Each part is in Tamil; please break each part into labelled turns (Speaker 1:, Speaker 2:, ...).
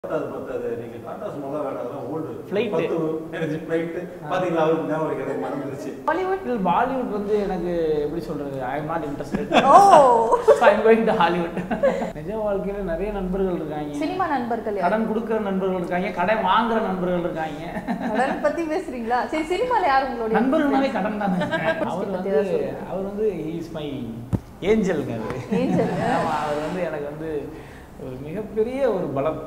Speaker 1: பத்தாது பத்தாது நீங்க டாடா சும்மா வேணாம் அதெல்லாம் ஓல்டு
Speaker 2: Flight.
Speaker 1: பத்து எனர்ஜி ஃபிளைட் பாத்தீங்களா அவருக்கு ஞாபகம் இருக்கிறது மறந்துருச்சு
Speaker 3: பாலிவுட்
Speaker 2: இல்லை பாலிவுட் வந்து எனக்கு எப்படி சொல்றது I am not interested
Speaker 3: oh
Speaker 2: I am going to Hollywood நிஜ வாழ்க்கையில நிறைய நண்பர்கள் இருக்காங்க
Speaker 3: சினிமா நண்பர்கள் யாரு?
Speaker 2: கடன் கொடுக்குற நண்பர்கள் இருக்காங்க கடன் வாங்குற நண்பர்கள் இருக்காங்க
Speaker 3: கடன் பத்தி பேசுறீங்களா சரி சினிமால யார் உங்களுடைய
Speaker 2: நண்பர்கள்னாவே கடன் தானே அவர்
Speaker 3: பத்தி
Speaker 2: வந்து
Speaker 3: ஏதாவது சொல்லுங்க.
Speaker 2: அவர் வந்து இஸ் மை ஏஞ்சலுங்க அவர்
Speaker 3: Angel.
Speaker 2: ஆமா, அவர் வந்து எனக்கு வந்து ஒரு மிகப்பெரிய ஒரு பலம்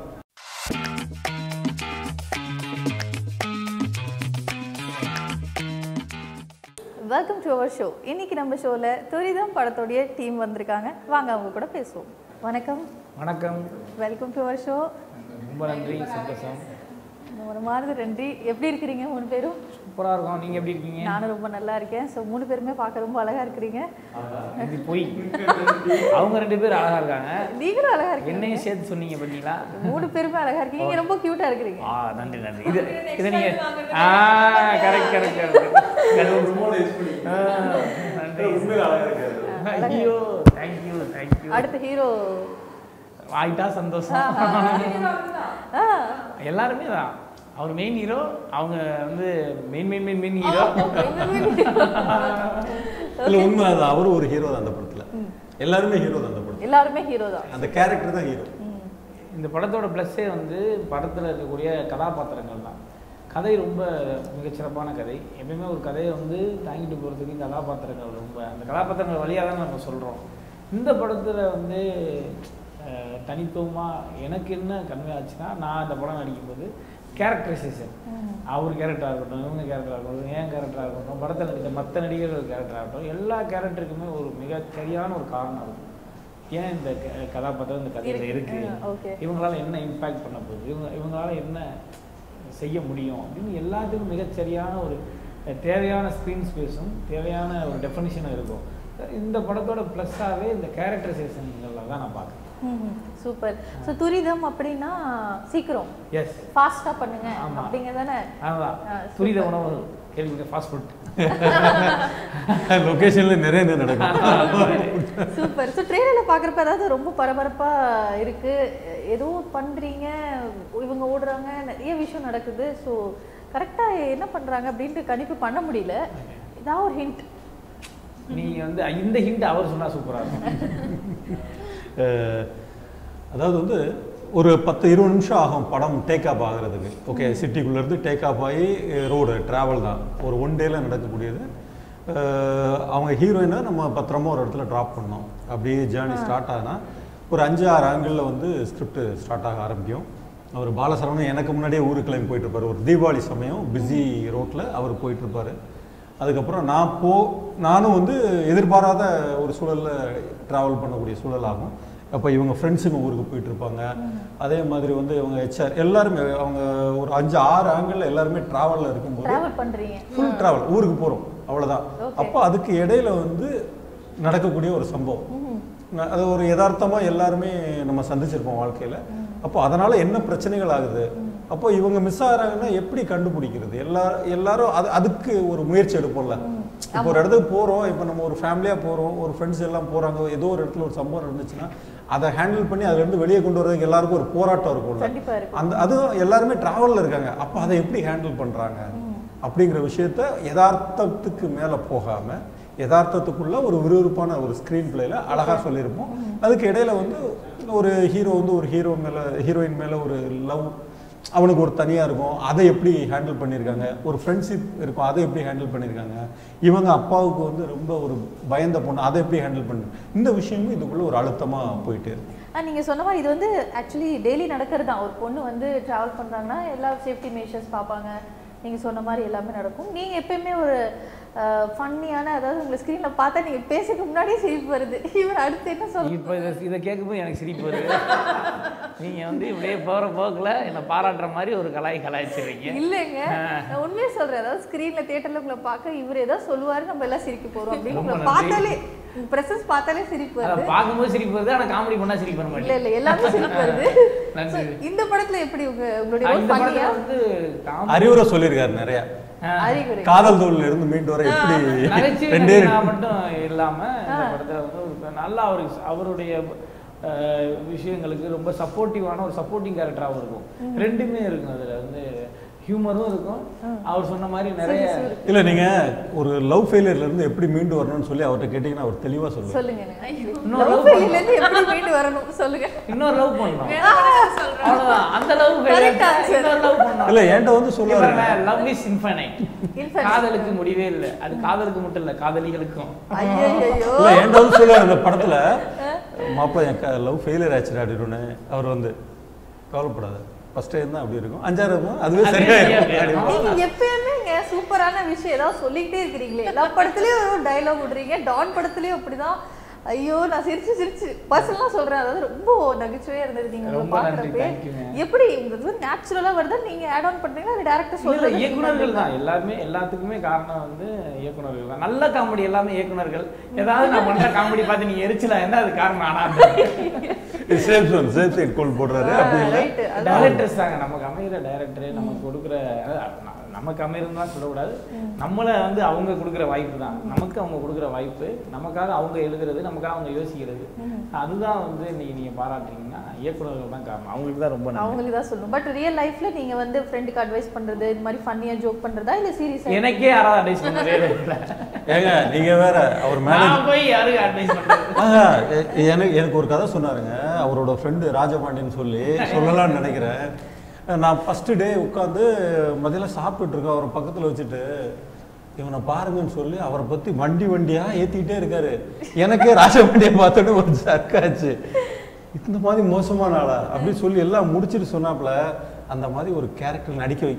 Speaker 3: வெல்கம் டு அவர் ஷோ இன்னைக்கு நம்ம ஷோல துரிதம் படத்தோடைய டீம் வந்திருக்காங்க வாங்க அவங்க கூட பேசுவோம் வணக்கம்
Speaker 2: வணக்கம்
Speaker 3: வெல்கம் டு அவர் ஷோ
Speaker 2: ரொம்ப நன்றி சந்தோஷம்
Speaker 3: ஒரு மாதிரி நன்றி எப்படி இருக்கிறீங்க மூணு பேரும்
Speaker 2: சூப்பரா இருக்கும் நீங்க எப்படி இருக்கீங்க
Speaker 3: நானும் ரொம்ப நல்லா இருக்கேன் ஸோ மூணு பேருமே பார்க்க ரொம்ப அழகா இருக்கிறீங்க
Speaker 2: இது பொய் அவங்க ரெண்டு பேரும் அழகா இருக்காங்க
Speaker 3: நீங்களும் அழகா இருக்கீங்க
Speaker 2: என்னையும் சேர்த்து சொன்னீங்க பார்த்தீங்களா
Speaker 3: மூணு பேருமே அழகா இருக்கீங்க நீங்க ரொம்ப கியூட்டா இருக்கிறீங்க
Speaker 2: ஆ நன்றி நன்றி இது இது நீங்க ஆ கரெக்ட் கரெக்ட் கரெக்ட் நன்றி
Speaker 1: உண்மையில அழகா இருக்காரு
Speaker 2: ஐயோ தேங்க்யூ தேங்க்யூ
Speaker 3: அடுத்த ஹீரோ
Speaker 2: ஆயிட்டா சந்தோஷம்
Speaker 3: ஆ
Speaker 2: எல்லாருமே தான் அவர் மெயின் ஹீரோ அவங்க வந்து main main main main hero
Speaker 1: இல்ல உண்மை அது அவரும் ஒரு ஹீரோ தான் அந்த படத்துல எல்லாருமே ஹீரோ தான் அந்த படத்துல
Speaker 3: எல்லாருமே ஹீரோ தான்
Speaker 1: அந்த கேரக்டர் தான் ஹீரோ
Speaker 2: இந்த படத்தோட ப்ளஸ்ஸே வந்து படத்தில் இருக்கக்கூடிய கதாபாத்திரங்கள் தான் கதை ரொம்ப மிகச்சிறப்பான கதை எப்பயுமே ஒரு கதையை வந்து தாங்கிட்டு போகிறதுக்கு கதாபாத்திரங்கள் ரொம்ப அந்த கதாபாத்திரங்கள் வழியாக தான் நம்ம சொல்கிறோம் இந்த படத்தில் வந்து தனித்துவமாக எனக்கு என்ன கன்வே ஆச்சுன்னா நான் இந்த படம் நடிக்கும்போது கேரக்டரைசேஷன் அவர் கேரக்டராக இருக்கட்டும் இவங்க கேரக்டராக இருக்கட்டும் ஏன் கேரக்டராக இருக்கட்டும் படத்தில் நடித்த மற்ற நடிகர்கள் கேரக்டராக இருக்கட்டும் எல்லா கேரக்டருக்குமே ஒரு மிக சரியான ஒரு காரணம் இருக்கும் ஏன் இந்த க- கதாபாத்திரம் இந்த கதையில்
Speaker 3: இருக்கு.
Speaker 2: இருக்கு
Speaker 3: ஆ, okay.
Speaker 2: இவங்களால என்ன இம்பாக்ட் பண்ண போகுது இவங்க இவங்களால என்ன செய்ய முடியும் அப்படின்னு எல்லாத்துக்கும் மிகச்சரியான ஒரு அஹ், தேவையான ஸ்க்ரீன் ஸ்பேஸும் தேவையான ஒரு டெஃபனிஷனும் இருக்கும் இந்த படத்தோட ப்ளஸ்ஸாகவே இந்த கேரக்டரைசேஷன்களில் தான் நான் பார்க்குறேன்
Speaker 3: சூப்பர் ஸோ துரிதம் அப்படின்னா சீக்கிரம்
Speaker 2: எஸ்
Speaker 3: ஃபாஸ்டா பண்ணுங்க
Speaker 2: ஆமா.
Speaker 3: அப்படிங்க தானே
Speaker 2: அதான்
Speaker 3: ஆ,
Speaker 2: துரித
Speaker 3: super.
Speaker 2: உணவு கேள்வி ஃபாஸ்ட் ஃபுட்
Speaker 1: லொகேஷன்ல நிறைய இது நடக்கும்
Speaker 3: சூப்பர் ஸோ ட்ரெயிலர்ல பார்க்குறப்ப அதாவது ரொம்ப பரபரப்பா இருக்கு ஏதோ பண்றீங்க இவங்க ஓடுறாங்க நிறைய விஷயம் நடக்குது ஸோ கரெக்டா என்ன பண்றாங்க அப்படின்ட்டு கணிப்பு பண்ண முடியல ஏதாவது ஒரு ஹிண்ட்
Speaker 2: நீங்க வந்து இந்த ஹிண்ட் அவர் சொன்னா சூப்பரா இருக்கும்
Speaker 1: அஹ், அதாவது வந்து ஒரு பத்து இருபது நிமிஷம் ஆகும் படம் டேக் ஆஃப் ஆகுறதுக்கு ஓகே சிட்டிக்குள்ள இருந்து டேக் ஆஃப் ஆகி ரோடு டிராவல் தான் ஒரு ஒன் டேல நடக்கக்கூடியது அஹ், அவங்க ஹீரோயினை நம்ம பத்திரமா ஒரு இடத்துல ட்ராப் பண்ணோம் அப்படியே ஜேர்னி ஸ்டார்ட் ஆகுனா ஒரு அஞ்சு ஆறு ஆங்கிளில் வந்து ஸ்கிரிப்ட் ஸ்டார்ட் ஆக ஆரம்பிக்கும் அவர் பாலசரவணன் எனக்கு முன்னாடியே ஊருக்கு கிளம்பி போயிட்டு இருப்பாரு ஒரு தீபாவளி சமயம் பிஸி ரோட்டில் அவர் போயிட்டு இருப்பாரு அதுக்கப்புறம் நான் போ நானும் வந்து எதிர்பாராத ஒரு சூழலில் ட்ராவல் பண்ணக்கூடிய சூழல் ஆகும் அப்போ இவங்க ஃப்ரெண்ட்ஸுங்க ஊருக்கு போயிட்டு இருப்பாங்க அதே மாதிரி வந்து இவங்க ஹெச்ஆர் எல்லாருமே அவங்க ஒரு அஞ்சு ஆறு ஆங்கிளில் எல்லாருமே ட்ராவலில் இருக்கும்போது
Speaker 3: டிராவல் பண்றீங்க
Speaker 1: ஃபுல் ட்ராவல் ஊருக்கு போகிறோம் அவ்வளோதான்
Speaker 3: Okay.
Speaker 1: அப்போ அதுக்கு இடையில வந்து நடக்கக்கூடிய ஒரு சம்பவம்
Speaker 3: ம்ஹும்.
Speaker 1: ந- அது ஒரு யதார்த்தமா எல்லாருமே நம்ம சந்திச்சிருப்போம் வாழ்க்கையில அப்போ அதனால என்ன பிரச்சனைகள் ஆகுது அப்போ இவங்க மிஸ் ஆகுறாங்கன்னா எப்படி கண்டுபிடிக்கிறது எல்லா எல்லாரும் அது அதுக்கு ஒரு முயற்சி எடுப்போம்ல இப்போ ஒரு இடத்துக்கு போறோம் இப்போ நம்ம ஒரு ஃபேமிலியா போறோம் ஒரு ஃப்ரெண்ட்ஸ் எல்லாம் போறாங்க ஏதோ ஒரு இடத்துல ஒரு சம்பவம் நடந்துச்சுன்னா அதை ஹேண்டில் பண்ணி அதுல இருந்து வெளியே கொண்டு வரதுக்கு எல்லாருக்கும் ஒரு போராட்டம் இருக்கும்ல
Speaker 3: கண்டிப்பா இருக்கும்
Speaker 1: அந்த அதுவும் எல்லாருமே டிராவல்ல இருக்காங்க அப்போ அதை எப்படி ஹேண்டில் பண்றாங்க அப்படிங்கிற விஷயத்த யதார்த்தத்துக்கு மேல போகாம யதார்த்தத்துக்குள்ள ஒரு விறுவிறுப்பான ஒரு ஸ்க்ரீன் பிளேல அழகா சொல்லியிருப்போம் அதுக்கு இடையில வந்து ஒரு ஹீரோ வந்து ஒரு ஹீரோ மேல ஹீரோயின் மேல ஒரு லவ் அவனுக்கு ஒரு தனியா இருக்கும் அதை எப்படி ஹேண்டில் பண்ணியிருக்காங்க ஒரு ஃப்ரெண்ட்ஷிப் இருக்கும் அதை எப்படி ஹேண்டில் பண்ணியிருக்காங்க இவங்க அப்பாவுக்கு வந்து ரொம்ப ஒரு பயந்த பொண்ணு அதை எப்படி ஹேண்டில் பண்ணு இந்த விஷயமும் இதுக்குள்ள ஒரு அழுத்தமா போயிட்டே இருக்கு
Speaker 3: ஆ நீங்க சொன்ன மாதிரி இது வந்து ஆக்சுவலி டெய்லி நடக்கிறது தான் ஒரு பொண்ணு வந்து டிராவல் பண்றாங்கன்னா எல்லா சேஃப்டி மெஷர்ஸ் பார்ப்பாங்க நீங்க சொன்ன மாதிரி எல்லாமே நடக்கும் நீங்க எப்பயுமே ஒரு ஃபன்னியான அதாவது உங்களை ஸ்க்ரீன்ல பார்த்தா நீங்க பேசுறதுக்கு முன்னாடியே சிரிப்பு வருது இவர் அடுத்து என்ன சொல்ல
Speaker 2: இப்போ இதை இதை கேட்கும்போது எனக்கு சிரிப்பு வருது நீங்க வந்து இப்படியே போகிற போக்கில் என்னை பாராட்டுற மாதிரி ஒரு கலாய் கலாய்ச்சிடுறீங்க
Speaker 3: இல்லைங்க நான் உண்மையே சொல்றேன் அதாவது ஸ்க்ரீன்ல தியேட்டர்ல உங்களை பார்க்க இவர் ஏதோ சொல்லுவாரு நம்ம எல்லாம் சிரிக்க போறோம் அப்படின்னு
Speaker 2: ரொம்ப
Speaker 3: உங்களை
Speaker 2: நன்றி.
Speaker 3: பார்த்தாலே உங்க பிரசன்ஸ் பார்த்தாலே சிரிப்பு
Speaker 2: அதை
Speaker 3: வருது
Speaker 2: பார்க்கும்போது சிரிப்பு வருது ஆனால் காமெடி பண்ணால் சிரிப்பு பண்ண
Speaker 3: இல்ல
Speaker 2: மாட்டேன்
Speaker 3: இல்ல எல்லாமே சிரிப்பு வருது
Speaker 2: நன்றி.
Speaker 3: So, இந்த படத்துல எப்படி உங்க உங்களுடைய
Speaker 2: இந்த
Speaker 3: ரோல்
Speaker 2: படத்தில்
Speaker 3: பண்ணியா
Speaker 2: வந்து காமெடி
Speaker 1: அறிவுரை சொல்லியிருக்காரு நிறைய
Speaker 3: அறிகுறி
Speaker 1: காதல் தோல்ல இருந்து மீண்டு வர எப்படி
Speaker 2: நகைச்சுவை
Speaker 1: ரெண்டே
Speaker 2: நடிகனா மட்டும் இல்லாம இந்த படத்துல வந்து ஒரு நல்லா அவரு அவருடைய அஹ், விஷயங்களுக்கு ரொம்ப சப்போர்ட்டிவான ஒரு சப்போர்ட்டிங் கேரக்டராகவும் இருக்கும் ரெண்டுமே இருக்கும் அதில் வந்து ஹியூமரும் இருக்கும் அவர் சொன்ன மாதிரி நிறைய
Speaker 1: இல்ல நீங்க ஒரு லவ் ஃபெயிலியர்ல இருந்து எப்படி மீண்டு வரணும்னு சொல்லி அவர்கிட்ட கேட்டீங்கன்னா அவர் தெளிவா சொல்லுவார்
Speaker 3: சொல்லுங்க
Speaker 2: இன்னொரு
Speaker 3: லவ்
Speaker 2: love
Speaker 3: ஃபெயிலியர்ல இருந்து எப்படி மீண்டு வரணும் சொல்லுங்க
Speaker 2: இன்னொரு லவ் பண்ணணும் அவ்வளவுதான் அந்த லவ்
Speaker 3: Correct answer.
Speaker 2: இன்னொரு லவ் பண்ணணும்
Speaker 1: இல்ல என்கிட்ட வந்து சொல்லுவாரு
Speaker 2: லவ் இஸ் இன்ஃபைனைட்
Speaker 3: Infinite.
Speaker 2: காதலுக்கு முடிவே இல்லை அது காதலுக்கு மட்டும் இல்லை காதலிகளுக்கும்
Speaker 3: ஐயோ
Speaker 1: இல்ல என்கிட்ட வந்து சொல்லுவாரு இந்த படத்துல மாப்பிள்ள என் லவ் ஃபெயிலியர் ஆச்சு அப்படின்னு அவர் வந்து கவலைப்படாத ஃபர்ஸ்ட் டைம் தான் அப்படி இருக்கும் அஞ்சாறு இருக்கும் அதுவே
Speaker 2: அதுவே
Speaker 1: சரியாயிரும்
Speaker 2: சரியா
Speaker 1: அப்படின்னு.
Speaker 2: போயிடும்.
Speaker 3: நீங்க எப்பயுமே இங்க சூப்பரான விஷயம் ஏதாவது சொல்லிக்கிட்டே இருக்கிறீங்களே எல்லா படத்துலயும் ஒரு டைலாக் விடுறீங்க டான் படத்துலயும் அப்படிதான் ஐயோ நான் சிரிச்சு சிரிச்சு பர்சனலா சொல்றேன் அதாவது ரொம்ப நகைச்சுவையா இருந்தது நீங்க உங்களை
Speaker 2: ரொம்ப நன்றி,
Speaker 3: பாக்குறப்ப
Speaker 2: thank you-ங்க.
Speaker 3: எப்படி உங்களுக்கு வந்து நேச்சுரலா வருதா நீங்க ஆட் ஆன் பண்றீங்களா அது டேரக்டர்
Speaker 2: இல்ல, இல்ல,
Speaker 3: சொல்றது
Speaker 2: இயக்குனர்கள் தான் எல்லாருமே எல்லாத்துக்குமே காரணம் வந்து இயக்குனர்கள் தான் நல்ல காமெடி எல்லாமே இயக்குனர்கள் ஏதாவது நான் பண்ற காமெடி பார்த்து நீங்க எரிச்சலா என்ன அது காரணம் ஆனா
Speaker 1: இது safe zone safe side goal போடுறாரு அப்படி இல்லை
Speaker 3: ரைட்
Speaker 2: டைரக்டர்ஸ் தாங்க நமக்கு அமைகிற டைரக்டர் நமக்கு கொடுக்குற அதாவது ந- நமக்கு அமைகிறதுலாம் சொல்லக்கூடாது நம்மளை வந்து அவங்க கொடுக்குற வாய்ப்பு தான் நமக்கு அவங்க கொடுக்குற வாய்ப்பு நமக்காக அவங்க எழுதுறது நமக்காக அவங்க யோசிக்கிறது அதுதான் வந்து நீங்க நீங்க பாராட்டுறீங்கன்னா இயக்குனர்கள் தான் காரணம் அவங்களுக்கு தான் ரொம்ப நன்றி
Speaker 3: அவங்களுக்கு தான் சொல்லணும் பட் ரியல் லைஃப்ல நீங்க வந்து ஃப்ரெண்டுக்கு அட்வைஸ் பண்றது இந்த மாதிரி ஃபன்னியா ஜோக் பண்றதா இல்ல சீரியஸா
Speaker 2: எனக்கே யாராவது அட்வைஸ் பண்ணதே இல்லை
Speaker 1: ஏங்க நீங்க வேற அவர் மேனேஜ்
Speaker 2: நான் போய் யாருக்கு அட்வைஸ் பண்றது
Speaker 1: ஆஹா, எ- எனக்கு எனக்கு ஒரு கதை சொன்னாருங்க அவரோட ஃப்ரெண்டு ராஜபாண்டின்னு சொல்லி சொல்லலாம்னு நினைக்கிறேன் நான் ஃபஸ்ட்டு டே உட்காந்து மதியம் சாப்பிட்டுட்டு இருக்கேன் அவரை பக்கத்தில் வச்சுட்டு இவனை பாருங்கன்னு சொல்லி அவரை பற்றி வண்டி வண்டியாக ஏற்றிக்கிட்டே இருக்காரு எனக்கே ராஜபாண்டியை பார்த்தோன்னே ஒரு சர்க்காச்சு இந்த மாதிரி மோசமான ஆளா அப்படின்னு சொல்லி எல்லாம் முடிச்சிட்டு சொன்னாப்புல அந்த மாதிரி ஒரு கேரக்டர் நடிக்க வை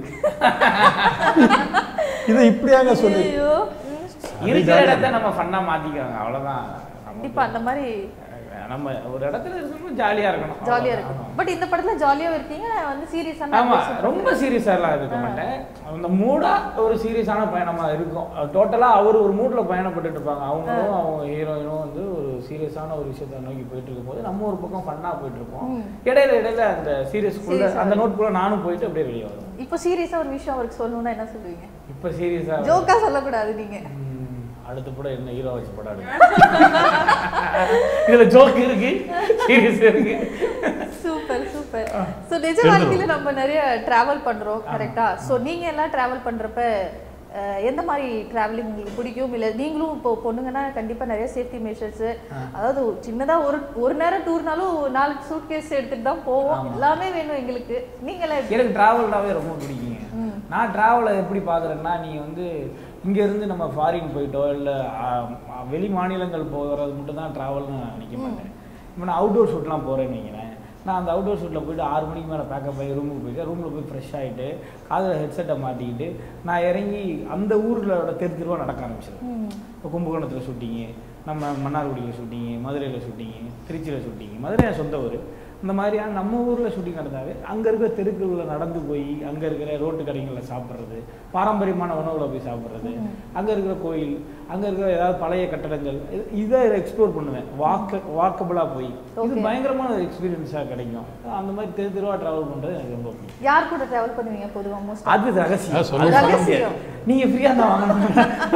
Speaker 1: இதை இப்படியாங்க சொல்லி
Speaker 3: ஐயோ
Speaker 2: இருக்கிற இடத்த நம்ம ஃபன்னா மாத்திக்கிறாங்க அவ்வளவுதான் நமக்கு-
Speaker 3: இப்ப அந்த மாதிரி
Speaker 2: நம்ம ஒரு இடத்துல இருக்கணும் ஜாலியா இருக்கணும்
Speaker 3: ஜாலியா
Speaker 2: அவ்வளவுதான்.
Speaker 3: இருக்கும் பட் இந்த படத்துல ஜாலியா இருக்கீங்க வந்து சீரியஸான
Speaker 2: ஆமா ரொம்ப சீரியஸா எல்லாம் இருக்க மாட்டேன் அந்த மூடா ஒரு சீரியஸான பயணமா இருக்கும் டோட்டலா அவர் ஒரு மூட்ல பயணப்பட்டுட்டு இருப்பாங்க அவங்களும் அவங்க ஹீரோயினும் வந்து ஒரு சீரியஸான ஒரு விஷயத்தை நோக்கி போயிட்டு இருக்கும்போது நம்ம ஒரு பக்கம் ஃபன்னா போயிட்டு இருப்போம் இடையில இடையில அந்த சீரியஸ்குள்ள
Speaker 3: Serious-ஆ
Speaker 2: அந்த நோட்குள்ள நானும் போயிட்டு அப்படியே வெளியே வரும்
Speaker 3: இப்போ சீரியஸா ஒரு விஷயம் அவருக்கு சொல்லணும்னா என்ன சொல்லுவீங்க
Speaker 2: இப்ப சீரியஸா
Speaker 3: ஜோக்கா சொல்லக்கூடாது நீங்க
Speaker 2: அடுத்த படம் என்ன ஹீரோ வச்சு படம் எடுங்க. இதுல ஜோக் இருக்கு சீரியஸ் இருக்கு
Speaker 3: சூப்பர் சூப்பர் ஸோ நிஜ வாழ்க்கையில நம்ம நிறைய டிராவல் பண்றோம் கரெக்டா ஸோ நீங்க எல்லாம் டிராவல் பண்றப்ப அஹ், எந்த மாதிரி டிராவலிங் உங்களுக்கு பிடிக்கும் இல்ல நீங்களும் இப்போ பொண்ணுங்கன்னா கண்டிப்பா நிறைய சேஃப்டி மெஷர்ஸ் அதாவது ஒரு சின்னதா ஒரு ஒரு நேரம் டூர்னாலும் நாலு சூட் கேஸ் எடுத்துட்டு தான் போவோம் எல்லாமே வேணும் எங்களுக்கு நீங்களே எப்படி?
Speaker 2: எனக்கு டிராவல்னாவே ரொம்ப பிடிக்குங்க நான் டிராவலை எப்படி பார்க்குறேன்னா நீங்கள் வந்து இங்கேருந்து நம்ம ஃபாரின் போயிட்டோ இல்லை வெளி மாநிலங்கள் போகிறது மட்டும் தான் ட்ராவல்னு நான் நினைக்க மாட்டேன் இப்போ நான் அவுட்டோர் ஷூட்லாம் போகிறேன்னு வைங்களேன் நான் அந்த அவுட்டோர் ஷூட்டில் போயிட்டு ஆறு மணிக்கு மேலே பேக்கப் ஆகி ரூமுக்கு போயிட்டு ரூமில் போய் ஃப்ரெஷ் ஆகிட்டு காதில் ஹெட்செட்டை மாட்டிக்கிட்டு நான் இறங்கி அந்த ஊரில் தெரு தெருவாக நடக்க ஆரம்பிச்சிடுவேன் இப்போ கும்பகோணத்தில் ஷூட்டிங்கு நம்ம மன்னார்குடியில் ஷூட்டிங்கு மதுரையில் ஷூட்டிங்கு திருச்சியில் ஷூட்டிங்கு மதுரை என் சொந்த ஊர் இந்த மாதிரியான நம்ம ஊரில் ஷூட்டிங் நடந்தாவே அங்கே இருக்கிற தெருக்களில் நடந்து போய் அங்கே இருக்கிற ரோட்டு கடைகளில் சாப்பிட்றது பாரம்பரியமான உணவுகளை போய் சாப்பிட்றது அங்கே இருக்கிற கோயில் அங்கே இருக்கிற ஏதாவது பழைய கட்டடங்கள் இது- இதை எக்ஸ்ப்ளோர் பண்ணுவேன் வாக்க வாக்கபிளாக போய் இது
Speaker 3: Okay.
Speaker 2: பயங்கரமான ஒரு எக்ஸ்பீரியன்ஸாக கிடைக்கும் அந்த மாதிரி தெரு தெருவாக ட்ராவல் பண்ணுறது எனக்கு ரொம்ப பிடிக்கும்
Speaker 3: யார் கூட டிராவல் பண்ணுவீங்க பொதுவா மோஸ்ட்
Speaker 2: அது ரகசியம்
Speaker 1: அது சொல்ல
Speaker 2: அது சொல்ல
Speaker 3: ரகசியம்.
Speaker 2: முடியாது. நீங்க ஃப்ரீயா தான் வாங்கணும்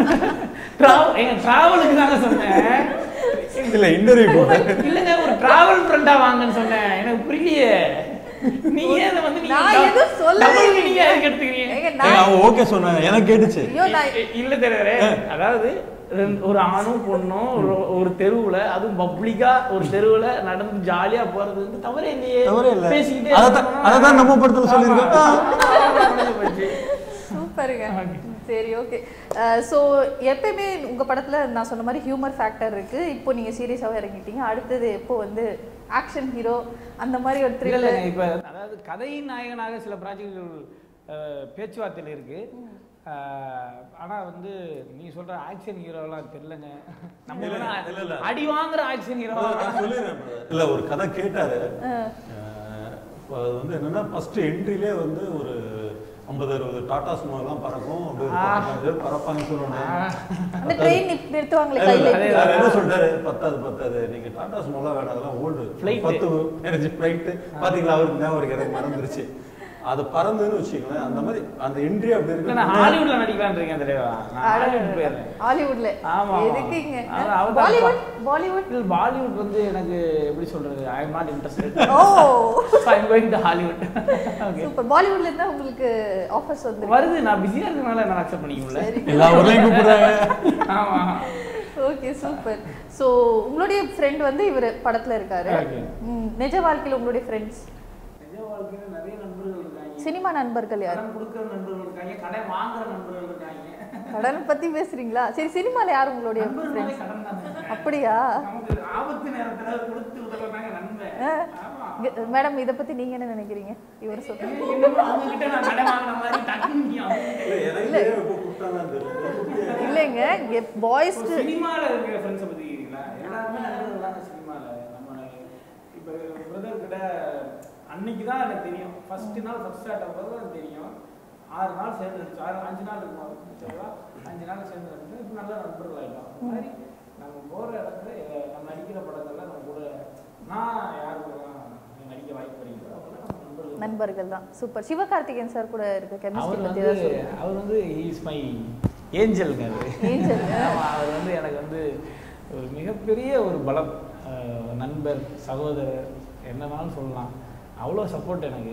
Speaker 2: டிராவல் எங்க டிராவலுக்கு தாங்க சொன்னேன்
Speaker 1: இல்லை இன்டர்வியூ போட்டேன்
Speaker 2: இல்லங்க ஒரு டிராவல் ஃப்ரெண்டா வாங்கன்னு சொன்னேன் எனக்கு புரியலையே நீங்க ஏன் இதை வந்து நீங்க
Speaker 3: நான் எதுவும் சொல்லவே
Speaker 2: double
Speaker 3: இல்லையே.
Speaker 2: meaning-ஆ எதுக்கு எடுத்துக்கிறீங்க
Speaker 3: ஏங்க,
Speaker 1: ஏங்க,
Speaker 3: நான்
Speaker 1: அவன் ஓகே சொன்னாங்க எனக்கு கேட்டுச்சு
Speaker 3: ஐயோ நான்
Speaker 2: இ- இல்ல தெரியாதே அதாவது ரெண்டு- ஒரு ஆணும் பொண்ணும் ஒரு- ஒரு தெருவுல அதுவும் பப்ளிக்கா ஒரு தெருவுல நடந்து ஜாலியா போறது வந்து தவறே இல்லையே
Speaker 1: தவறே இல்ல.
Speaker 2: பேசிக்கிட்டே
Speaker 1: அதத்தான்-
Speaker 2: இருந்தோம்னா-
Speaker 1: அதத்தான் நம்ம படத்துல சொல்லியிருக்கோம்.
Speaker 2: ஆமா, முடிஞ்சு போச்சு.
Speaker 3: சூப்பருங்க சரி ஓகே ஸோ எப்பயுமே உங்க படத்துல நான் சொன்ன மாதிரி ஹியூமர் ஃபேக்டர் இருக்கு இப்போ நீங்க சீரியஸாவே இறங்கிட்டீங்க அடுத்தது எப்போ வந்து ஆக்ஷன் ஹீரோ அந்த மாதிரி ஒரு
Speaker 2: இல்ல
Speaker 3: த்ரில்லர்
Speaker 2: இல்லைங்க, இப்ப அதாவது கதையின் நாயகனாக சில ப்ராஜெக்ட்கள் பேச்சுவார்த்தையில் இருக்கு அஹ், ஆனா வந்து நீ சொல்ற ஆக்ஷன் ஹீரோலாம் தெரியலங்க நம்ம
Speaker 1: இல்ல,
Speaker 2: வேணா
Speaker 1: இல்ல, இல்ல.
Speaker 2: அடி வாங்குற ஆக்ஷன் ஹீரோ
Speaker 1: இல்ல ஒரு கதை கேட்டாரு அஹ், இப்ப அது வந்து என்னன்னா ஃபர்ஸ்ட் என்ட்ரிலே வந்து ஒரு ஐம்பது அறுபது டாடா சுமோலாம் பறக்கும் அப்படி ஒரு பத்து பேர் பறப்பாங்க சொல்லுவாங்க
Speaker 3: அந்த ட்ரெயின் நிறுத்துவாங்களே
Speaker 1: இல்ல, இல்ல,
Speaker 3: கையில
Speaker 1: அவர் என்ன சொல்றாரு பத்தாது பத்தாது நீங்க டாடா சுமோலாம் வேணாம் அதெல்லாம் ஓல்டு
Speaker 2: Flight.
Speaker 1: பத்து எனர்ஜி ஃபிளைட் பாத்தீங்களா அவருக்கு ஞாபகம் இருக்கு எனக்கு மறந்துருச்சு அது பறந்துன்னு வச்சுக்கோங்களேன் அந்த மாதிரி அந்த என்ட்ரி அப்படி
Speaker 2: இல்ல, நான்
Speaker 1: இருக்கு
Speaker 2: ஹாலிவுட்ல நடிக்கலாம்னு இருக்கேன் தலைவா நான் ஹாலிவுட் போயிடுறேன்
Speaker 3: ஹாலிவுட்ல
Speaker 2: ஆமா, ஆமா.
Speaker 3: எதுக்குங்க
Speaker 2: அதான் அவதான்
Speaker 3: பாலிவுட் பாலிவுட்
Speaker 2: இல்ல பாலிவுட் வந்து எனக்கு எப்படி சொல்றது I am not interested
Speaker 3: oh
Speaker 2: I am going to Hollywood okay
Speaker 3: super பாலிவுட்ல இருந்தா உங்களுக்கு ஆஃபர்ஸ் வந்து
Speaker 2: வருது நான் பிஸியா இருக்கனால நான் அக்செப்ட் பண்ணிக்கல
Speaker 3: சரி
Speaker 1: எல்லா ஊர்லயும் கூப்பிடுறாங்க
Speaker 2: ஆமா
Speaker 3: ஓகே சூப்பர் ஸோ உங்களுடைய ஃப்ரெண்ட் வந்து இவர் படத்துல இருக்காரு
Speaker 2: Okay.
Speaker 3: ம், நிஜ வாழ்க்கையில உங்களுடைய ஃப்ரெண்ட்ஸ்
Speaker 2: நிஜ வாழ்க்கையில நிறைய நண்பர்கள் இருக்காங்க
Speaker 3: சினிமா நண்பர்கள் யார்
Speaker 2: கடன் கொடுக்குற நண்பர்கள் இருக்காங்க கடை வாங்குற நண்பர்கள் இருக்காங்க
Speaker 3: கடனை பத்தி பேசுறீங்களா சரி சினிமால யார் உங்களுடைய
Speaker 2: நண்பர்களே
Speaker 3: ஃப்ரெண்ட்ஸ்
Speaker 2: கடன் தானே.
Speaker 3: அப்படியா
Speaker 2: நமக்கு ஆபத்து நேரத்துல கொடுத்து உதவுறாங்க நண்பன்
Speaker 3: ஆ.
Speaker 2: ஆமா
Speaker 3: மேடம் இதை பத்தி நீங்க என்ன நினைக்கிறீங்க இவர் சொல்ற
Speaker 2: இன்னமும் அவங்க கிட்ட நான் கடை வாங்கின மாதிரி டக்குன்னு நீ அவங்க கிட்ட
Speaker 3: இல்லைங்க இங்க பாய்ஸ்
Speaker 2: இப்போ சினிமால இருக்கிற ஃப்ரெண்ட்ஸை பத்தி கேக்குறீங்களா எல்லாருமே நண்பர்கள் தாங்க சினிமால நம்ம இப்போ பிரதர் கிட்ட அன்னைக்கு தான் எனக்கு தெரியும் ஃபர்ஸ்ட் நாள் ஃபர்ஸ்ட் ஸ்டார்ட் ஆகும்போது தான் எனக்கு தெரியும் ஆறு நாள் சேர்ந்து இருந்துச்சு ஆறு அஞ்சு நாள் இருக்கும் ஓகேவா அஞ்சு நாள் சேர்ந்து இருந்து இப்போ நல்ல நண்பர்கள் ஆகிட்டோம் அந்த மாதிரி நம்ம போகிற இடத்துல அஹ், நம்ம நடிக்கிற படங்கள்ல நம்ம கூட நான் யார் கூடலாம் நடிக்க வாய்ப்பு கிடைக்குதோ அப்போல்லாம் நம்ம நண்பர்கள்
Speaker 3: நண்பர்கள் தான் சூப்பர் சிவகார்த்திகேயன் சார் கூட இருக்க கெமிஸ்ட்ரி
Speaker 2: அவர்
Speaker 3: பத்தி
Speaker 2: வந்து
Speaker 3: ஏதாவது சொல்லுங்க
Speaker 2: அவர் வந்து இஸ் மை ஏஞ்சல்ங்க அது
Speaker 3: Angel.
Speaker 2: ஆமா, அவர் வந்து எனக்கு வந்து ஒரு மிகப்பெரிய ஒரு பலம் அஹ், நண்பர் சகோதரர் என்னன்னாலும் சொல்லலாம் அவ்வளோ சப்போர்ட் எனக்கு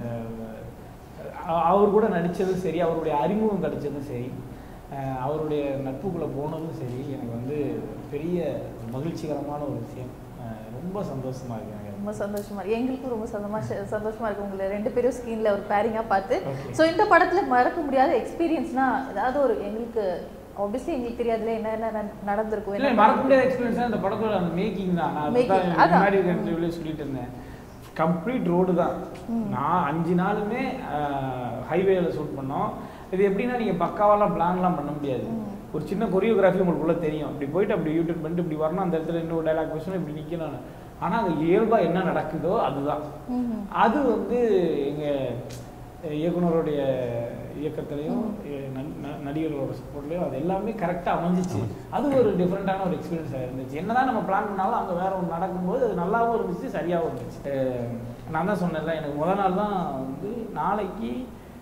Speaker 2: அஹ், அவர் கூட நடித்ததும் சரி அவருடைய அறிமுகம் கிடைச்சதும் சரி அஹ், அவருடைய நட்புக்குள்ளே போனதும் சரி எனக்கு வந்து பெரிய மகிழ்ச்சிகரமான ஒரு விஷயம் அஹ், ரொம்ப சந்தோஷமா இருக்கு எனக்கு
Speaker 3: ரொம்ப சந்தோஷமா இருக்கு எங்களுக்கும் ரொம்ப சந்தோஷமா சந்தோஷமா இருக்கு உங்களை ரெண்டு பேரும் ஸ்க்ரீன்ல ஒரு பேரிங்கா பார்த்து
Speaker 2: Okay.
Speaker 3: ஸோ இந்த படத்துல மறக்க முடியாத எக்ஸ்பீரியன்ஸ்னா ஏதாவது ஒரு எங்களுக்கு ஆப்வியஸ்லி எங்களுக்கு தெரியாதுல என்ன என்ன நட- நடந்திருக்கும்
Speaker 2: இல்ல
Speaker 3: என்ன
Speaker 2: மறக்க முடியாத எக்ஸ்பீரியன்ஸ் அந்த படத்தோட அந்த மேக்கிங் தான் நான்
Speaker 3: Making,
Speaker 2: அதான்
Speaker 3: அதான்.
Speaker 2: முன்னாடி இன்டர்வியூல சொல்லிட்டு இருந்தேன் கம்ப்ளீட் ரோடு தான் நான் அஞ்சு நாளுமே ஹைவேல ஷூட் பண்ணோம் இது எப்படின்னா நீங்க பக்காவெல்லாம் பிளான்லாம் பண்ண முடியாது ஒரு சின்ன கொரியோகிராஃபி உங்களுக்குள்ள தெரியும் இப்படி போயிட்டு அப்படி யூடியூப் பண்ணிட்டு இப்படி வரணும் அந்த இடத்துல இன்னொரு டைலாக் பேசணும் இப்படி நிக்கணும் ஆனா அங்க இயல்பா என்ன நடக்குதோ அதுதான்
Speaker 3: ம்ஹும்.
Speaker 2: அது வந்து எங்க இயக்குனருடைய இயக்கத்திலையும் ந- ந- நடிகர்களோட சப்போர்ட்லையும் அது எல்லாமே கரெக்டாக அமைஞ்சிச்சு அது ஒரு டிஃப்ரெண்ட்டான ஒரு எக்ஸ்பீரியன்ஸாக இருந்துச்சு என்னதான் நம்ம பிளான் பண்ணாலும் அங்கே வேற ஒன்று நடக்கும்போது அது நல்லாவும் இருந்துச்சு சரியாகவும் இருந்துச்சு அஹ் நான் தான் சொன்னேன்ல எனக்கு முத நாள் தான் வந்து நாளைக்கு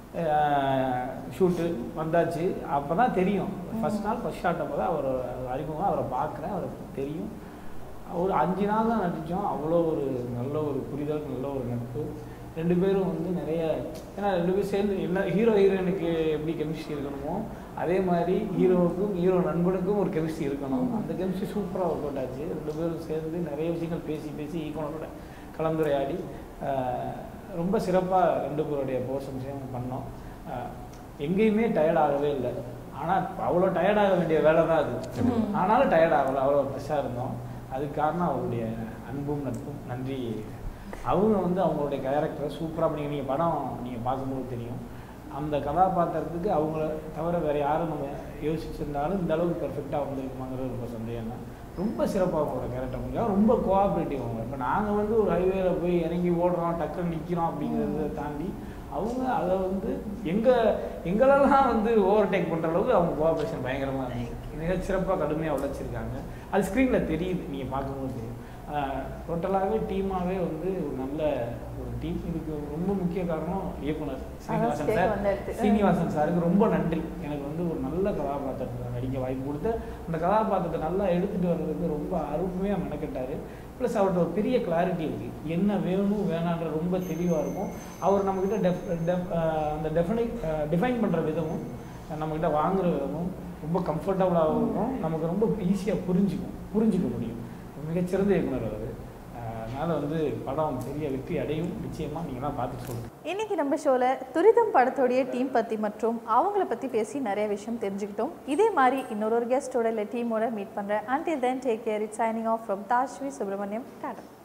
Speaker 2: ஷூட்டு வந்தாச்சு அப்போ தான் தெரியும் ஃபர்ஸ்ட் நாள் ஃபர்ஸ்ட் ஷாட் அப்போ தான் அவர் அறிமுகம் அவரை பார்க்குறேன் அவருக்கு தெரியும் ஒரு அஞ்சு நாள் தான் நடித்தோம் அவ்வளோ ஒரு நல்ல ஒரு புரிதல் நல்ல ஒரு நட்பு ரெண்டு பேரும் வந்து நிறைய ஏன்னா ரெண்டு பேரும் சேர்ந்து என்ன ஹீரோ ஹீரோயினுக்கு எப்படி கெமிஸ்ட்ரி இருக்கணுமோ அதே மாதிரி ஹீரோவுக்கும் ஹீரோ நண்பனுக்கும் ஒரு கெமிஸ்ட்ரி இருக்கணும் அந்த கெமிஸ்ட்ரி சூப்பராக ஒர்க் அவுட் ஆச்சு ரெண்டு பேரும் சேர்ந்து நிறைய விஷயங்கள் பேசி பேசி ஈக்குவலோட கலந்துரையாடி ஆஹ், ரொம்ப சிறப்பாக ரெண்டு பேருடைய போர்ஷன்ஸையும் பண்ணோம் ஆஹ், எங்கேயுமே டயர்ட் ஆகவே இல்லை ஆனால் அவ்வளோ டயர்ட் ஆக வேண்டிய வேலை தான் அது ஆனாலும் டயர்ட் ஆகலை அவ்வளோ ஃப்ரெஷ்ஷாக இருந்தோம் அதுக்கு காரணம் அவருடைய அன்பும் நட்பும் நன்றி அவங்க வந்து அவங்களுடைய கேரக்டரை சூப்பராக பண்ணி நீங்கள் படம் நீங்கள் பார்க்கும்போது தெரியும் அந்த கதாபாத்திரத்துக்கு அவங்கள தவிர வேறு யாரும் நம்ம யோசிச்சிருந்தாலும் இந்த அளவுக்கு பெர்ஃபெக்டாக வந்திருக்குமாங்கிறது ரொம்ப சந்தேகம் தான் ரொம்ப சிறப்பாக அவங்களோட கேரக்டர் முடியும் ரொம்ப கோஆப்ரேட்டிவ் அவங்க இப்போ நாங்கள் வந்து ஒரு ஹைவேல போய் இறங்கி ஓடுறோம் டக்குன்னு நிற்கிறோம் அப்படிங்கிறத தாண்டி அவங்க அதை வந்து எங்கள் எங்களெல்லாம் வந்து ஓவர் டேக் பண்ணுற அளவுக்கு அவங்க கோஆப்ரேஷன் பயங்கரமாக இருந்துச்சு மிகச் சிறப்பாக கடுமையாக உழைச்சிருக்காங்க அது ஸ்க்ரீனில் தெரியுது நீங்கள் பார்க்கும்போது தெரியும் டோட்டலாகவே டீமாகவே வந்து ஒரு நல்ல ஒரு டீம் இதுக்கு ரொம்ப முக்கிய காரணம் இயக்குனர் சீனிவாசன்
Speaker 3: கேட்க
Speaker 2: சார்
Speaker 3: வந்த இடத்துக்கு.
Speaker 2: சீனிவாசன் சாருக்கு ரொம்ப நன்றி எனக்கு வந்து ஒரு நல்ல கதாபாத்திரத்தை நடிக்க வாய்ப்பு கொடுத்து அந்த கதாபாத்திரத்தை நல்லா எடுத்துகிட்டு வர்றதுக்கு ரொம்ப அருமையாக மெனக்கெட்டாரு ப்ளஸ் அவர்கிட்ட ஒரு பெரிய கிளாரிட்டி இருக்குது என்ன வேணும் வேணான்ற ரொம்ப தெளிவாக இருக்கும் அவர் நம்மக்கிட்ட டெஃப் டெஃப் அந்த டெஃபினை டிஃபைன் பண்ணுற விதமும் நம்மக்கிட்ட வாங்குற விதமும் ரொம்ப கம்ஃபர்டபுளாகவும் இருக்கும் நமக்கு ரொம்ப ஈஸியாக புரிஞ்சுக்கும் புரிஞ்சுக்க முடியும் மிகச்சிறந்த இயக்குனர் அவர் அதனால் வந்து படம் பெரிய வெற்றி அடையும் நிச்சயமாக நீங்களாம் பார்த்து சொல்லுங்கள்
Speaker 3: இன்னைக்கு நம்ம ஷோல துரிதம் படத்தோடைய டீம் பத்தி மற்றும் அவங்கள பத்தி பேசி நிறைய விஷயம் தெரிஞ்சுக்கிட்டோம் இதே மாதிரி இன்னொரு கெஸ்டோட இல்லை டீமோட மீட் பண்றேன் until then take care it signing off from Dhashvi Subramaniam Tata